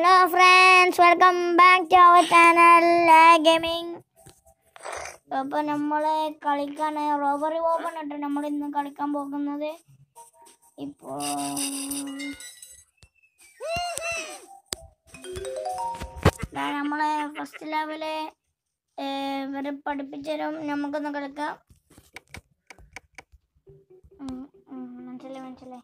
Hello friends welcome back to our channel gaming അപ്പോൾ നമ്മൾ കളിക്കാൻ റോബറി ഓപ്പൺ ഇട്ട് നമ്മൾ ഇന്ന് കളിക്കാൻ പോകുന്നത് ഇപ്പോൾ നമ്മളെ ഫസ്റ്റ് ലെവല് ഇവർ പഠിപ്പിച്ചു തരും നമുക്കൊന്ന് കളിക്കാം ഉം, ഉം, മനസ്സിലായി മനസ്സിലായി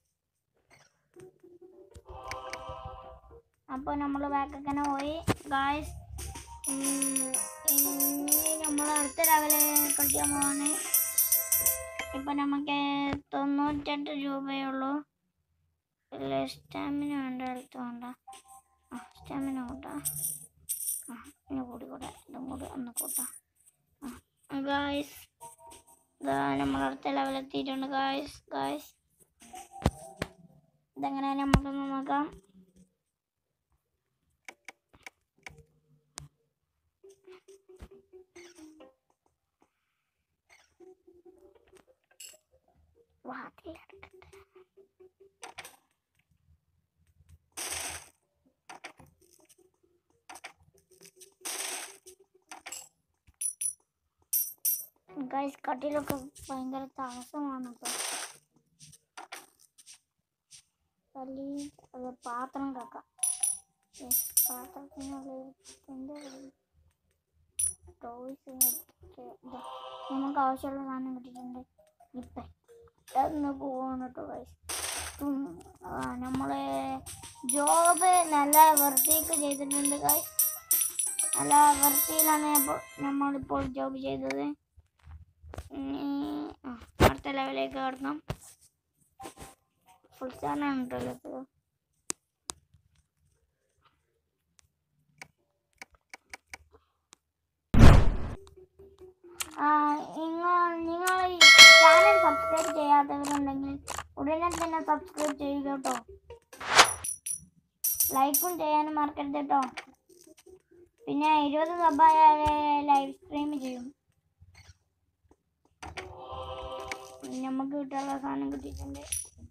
അപ്പോൾ നമ്മൾ ബാക്കൊക്കെ പോയി ഗായ്സ് ഇനി നമ്മൾ അടുത്ത ലെവല് കളിക്കാൻ പോവാണ് ഇപ്പം നമുക്ക് തൊണ്ണൂറ്റെട്ട് രൂപയേ ഉള്ളൂ സ്റ്റാമിന വേണ്ട അടുത്ത് വേണ്ട ആ സ്റ്റാമിന കൂട്ടാ ആ ഇനി കൂടി കൂടെ ഇതും കൂടി ഒന്ന് കൂട്ടാം ആ ഗായ്സ് ഇതാ നമ്മൾ അടുത്ത ലെവൽ എത്തിയിട്ടുണ്ട് ഗായ്സ് ഗായ്സ് ഇതെങ്ങനെ നമുക്കൊന്ന് നോക്കാം വാതിലടക്കട്ടെ ഗൈസ് കട്ടിലൊക്കെ ഭയങ്കര തടസ്സമാണ് ഇപ്പം തല്ലി അത് പാത്രം കാക്കാം പാത്രത്തിനുള്ളിൽ എന്താ ടോയ്സ് നമുക്ക് ആവശ്യമുള്ള സാധനം കിട്ടിയിട്ടുണ്ട് ഇപ്പം പെട്ടെന്ന് പോവാണ് കേട്ടോ ഗൈസ് നമ്മള് ജോബ് നല്ല വൃത്തിയൊക്കെ ചെയ്തിട്ടുണ്ട് ഗൈസ് നല്ല വൃത്തിയിലാണ് ഇപ്പോൾ നമ്മളിപ്പോൾ ജോബ് ചെയ്തത് ഇനി ആ, അടുത്ത ലെവലിലേക്ക് കടക്കാം ഫുൾ സ്റ്റാറാണ് കേട്ടോ ഇത്. ആ, നിങ്ങൾ നിങ്ങൾ ഈ ചാനൽ സബ്സ്ക്രൈബ് ചെയ്യാത്തവരുണ്ടെങ്കിൽ ഉടനെ തന്നെ സബ്സ്ക്രൈബ് ചെയ്യുക കേട്ടോ ലൈക്കും ചെയ്യാനും മറക്കരുത് കേട്ടോ പിന്നെ ഇരുപത് സബായാൽ ലൈവ് സ്ട്രീം ചെയ്യും നമുക്ക് കിട്ടാനുള്ള സാധനം കിട്ടിയിട്ടുണ്ട്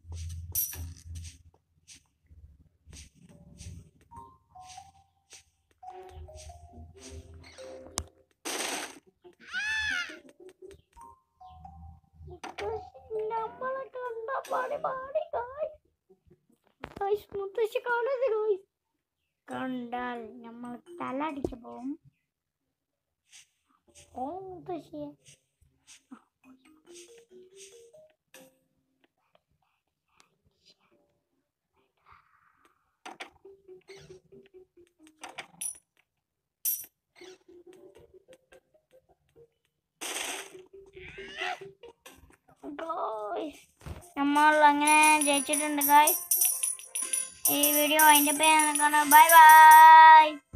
നമ്മളെ കണ്ട പാടി പാടി ഗായ്സ് മുത്തശ്ശി കാണരുത് ഗായ്സ് കണ്ടാൽ നമ്മൾ തല അടിച്ചു പോവും ഓ മുത്തശ്ശിയെ ഗായ്സ് നമ്മൾ അങ്ങനെ ജയിച്ചിട്ടുണ്ട് ഗായ്സ് ഈ വീഡിയോ അതിൻ്റെ പേര് ബൈ ബൈ